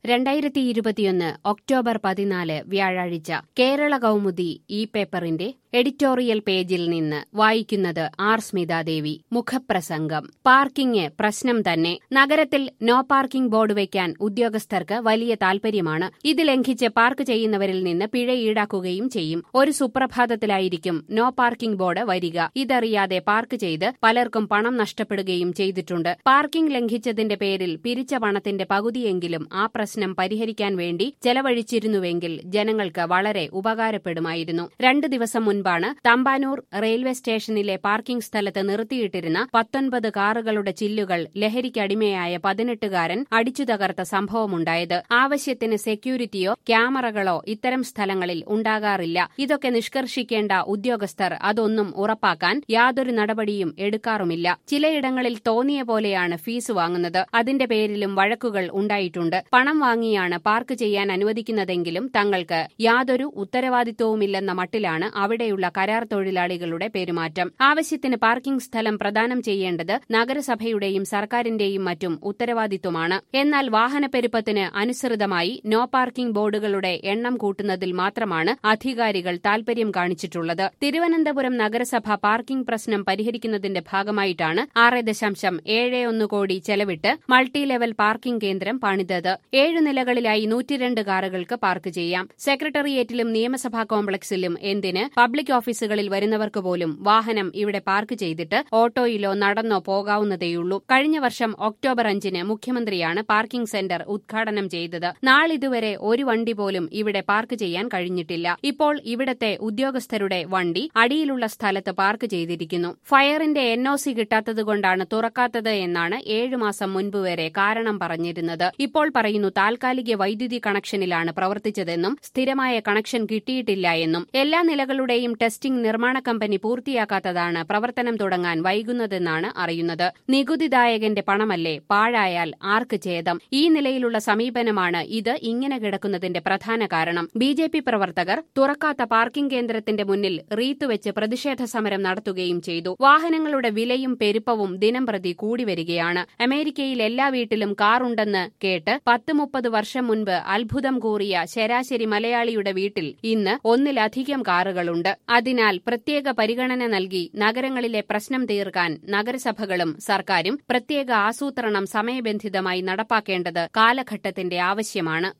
രണ്ടായിരത്തി ഇരുപത്തിയൊന്ന് ഒക്ടോബർ പതിനാല് വ്യാഴാഴ്ച കേരള കൗമുദി ഈ പേപ്പറിന്റെ എഡിറ്റോറിയൽ പേജിൽ നിന്ന് വായിക്കുന്നത് ആർ സ്മിതാദേവി മുഖപ്രസംഗം പാർക്കിംഗ് പ്രശ്നം തന്നെ നഗരത്തിൽ നോ പാർക്കിംഗ് ബോർഡ് വയ്ക്കാൻ ഉദ്യോഗസ്ഥർക്ക് വലിയ താൽപര്യമാണ് ഇത് ലംഘിച്ച് പാർക്ക് ചെയ്യുന്നവരിൽ നിന്ന് പിഴ ഈടാക്കുകയും ചെയ്യും ഒരു സുപ്രഭാതത്തിലായിരിക്കും നോ പാർക്കിംഗ് ബോർഡ് വരിക ഇതറിയാതെ പാർക്ക് ചെയ്ത് പലർക്കും പണം നഷ്ടപ്പെടുകയും ചെയ്തിട്ടുണ്ട് പാർക്കിംഗ് ലംഘിച്ചതിന്റെ പേരിൽ പിരിച്ച പണത്തിന്റെ പകുതിയെങ്കിലും ആ പ്രശ്നം പരിഹരിക്കാൻ വേണ്ടി ചെലവഴിച്ചിരുന്നുവെങ്കിൽ ജനങ്ങൾക്ക് വളരെ ഉപകാരപ്പെടുമായിരുന്നു രണ്ടു ദിവസം മുൻപാണ് തമ്പാനൂർ റെയിൽവേ സ്റ്റേഷനിലെ പാർക്കിംഗ് സ്ഥലത്ത് നിർത്തിയിട്ടിരുന്ന പത്തൊൻപത് കാറുകളുടെ ചില്ലുകൾ ലഹരിക്കടിമയായ പതിനെട്ടുകാരൻ അടിച്ചു തകർത്ത സംഭവമുണ്ടായത് ആവശ്യത്തിന് സെക്യൂരിറ്റിയോ ക്യാമറകളോ ഇത്തരം സ്ഥലങ്ങളിൽ ഉണ്ടാകാറില്ല ഇതൊക്കെ നിഷ്കർഷിക്കേണ്ട ഉദ്യോഗസ്ഥർ അതൊന്നും ഉറപ്പാക്കാൻ യാതൊരു നടപടിയും എടുക്കാറുമില്ല ചിലയിടങ്ങളിൽ തോന്നിയ പോലെയാണ് ഫീസ് വാങ്ങുന്നത് അതിന്റെ പേരിലും വഴക്കുകൾ ഉണ്ടായിട്ടുണ്ട് പണം വാങ്ങിയാണ് പാർക്ക് ചെയ്യാൻ അനുവദിക്കുന്നതെങ്കിലും തങ്ങൾക്ക് യാതൊരു ഉത്തരവാദിത്വവുമില്ലെന്ന മട്ടിലാണ് അവിടെയുള്ള കരാർ തൊഴിലാളികളുടെ പെരുമാറ്റം ആവശ്യത്തിന് പാർക്കിംഗ് സ്ഥലം പ്രദാനം ചെയ്യേണ്ടത് നഗരസഭയുടെയും സർക്കാരിന്റെയും മറ്റും ഉത്തരവാദിത്വമാണ് എന്നാൽ വാഹനപ്പെരുപ്പത്തിന് അനുസൃതമായി നോ പാർക്കിംഗ് ബോർഡുകളുടെ എണ്ണം കൂട്ടുന്നതിൽ മാത്രമാണ് അധികാരികൾ താൽപര്യം കാണിച്ചിട്ടുള്ളത് തിരുവനന്തപുരം നഗരസഭ പാർക്കിംഗ് പ്രശ്നം പരിഹരിക്കുന്നതിന്റെ ഭാഗമായിട്ടാണ് ആറ് ദശാംശം ഏഴ് ഒന്ന് കോടി ചെലവിട്ട് മൾട്ടി ലെവൽ പാർക്കിംഗ് കേന്ദ്രം പണിതത് ഏഴു നിലകളിലായി നൂറ്റിരണ്ട് കാറുകൾക്ക് പാർക്ക് ചെയ്യാം സെക്രട്ടേറിയറ്റിലും നിയമസഭാ കോംപ്ലക്സിലും എന്തിന് പബ്ലിക് ഓഫീസുകളിൽ വരുന്നവർക്ക് പോലും വാഹനം ഇവിടെ പാർക്ക് ചെയ്തിട്ട് ഓട്ടോയിലോ നടന്നോ പോകാവുന്നതേയുള്ളൂ കഴിഞ്ഞ വർഷം ഒക്ടോബർ അഞ്ചിന് മുഖ്യമന്ത്രിയാണ് പാർക്കിംഗ് സെന്റർ ഉദ്ഘാടനം ചെയ്തത് നാളിതുവരെ ഒരു വണ്ടി പോലും ഇവിടെ പാർക്ക് ചെയ്യാൻ കഴിഞ്ഞിട്ടില്ല ഇപ്പോൾ ഇവിടത്തെ ഉദ്യോഗസ്ഥരുടെ വണ്ടി അടിയിലുള്ള സ്ഥലത്ത് പാർക്ക് ചെയ്തിരിക്കുന്നു ഫയറിന്റെ എൻ ഒ സി കിട്ടാത്തതുകൊണ്ടാണ് തുറക്കാത്തത് എന്നാണ് ഏഴു മാസം മുൻപ് വരെ കാരണം പറഞ്ഞിരുന്നത് ഇപ്പോൾ പറയുന്നു താൽക്കാലിക വൈദ്യുതി കണക്ഷനിലാണ് പ്രവർത്തിച്ചതെന്നും സ്ഥിരമായ കണക്ഷൻ കിട്ടിയിട്ടില്ല എന്നും എല്ലാ നിലകളുടെയും ടെസ്റ്റിംഗ് നിർമ്മാണ കമ്പനി പൂർത്തിയാക്കാത്തതാണ് പ്രവർത്തനം തുടങ്ങാൻ വൈകുന്നതെന്നാണ് അറിയുന്നത് നികുതിദായകന്റെ പണമല്ലേ പാഴായാൽ ആർക്ക് ഛേദം ഈ നിലയിലുള്ള സമീപനമാണ് ഇത് ഇങ്ങനെ കിടക്കുന്നതിന്റെ പ്രധാന കാരണം ബി ജെ പി പ്രവർത്തകർ തുറക്കാത്ത പാർക്കിംഗ് കേന്ദ്രത്തിന്റെ മുന്നിൽ റീത്തുവെച്ച് പ്രതിഷേധ സമരം നടത്തുകയും ചെയ്തു വാഹനങ്ങളുടെ വിലയും പെരുപ്പവും ദിനം പ്രതി കൂടി വരികയാണ് അമേരിക്കയിൽ എല്ലാ വീട്ടിലും കാറുണ്ടെന്ന് കേട്ട് പത്ത് മുപ്പത് വർഷം മുൻപ് അത്ഭുതം കൂറിയ ശരാശരി മലയാളിയുടെ വീട്ടിൽ ഇന്ന് ഒന്നിലധികം കാറുകളുണ്ട് അതിനാൽ പ്രത്യേക പരിഗണന നൽകി നഗരങ്ങളിലെ പ്രശ്നം തീർക്കാൻ നഗരസഭകളും സർക്കാരും പ്രത്യേക ആസൂത്രണം സമയബന്ധിതമായി നടപ്പാക്കേണ്ടത് കാലഘട്ടത്തിന്റെ ആവശ്യമാണ്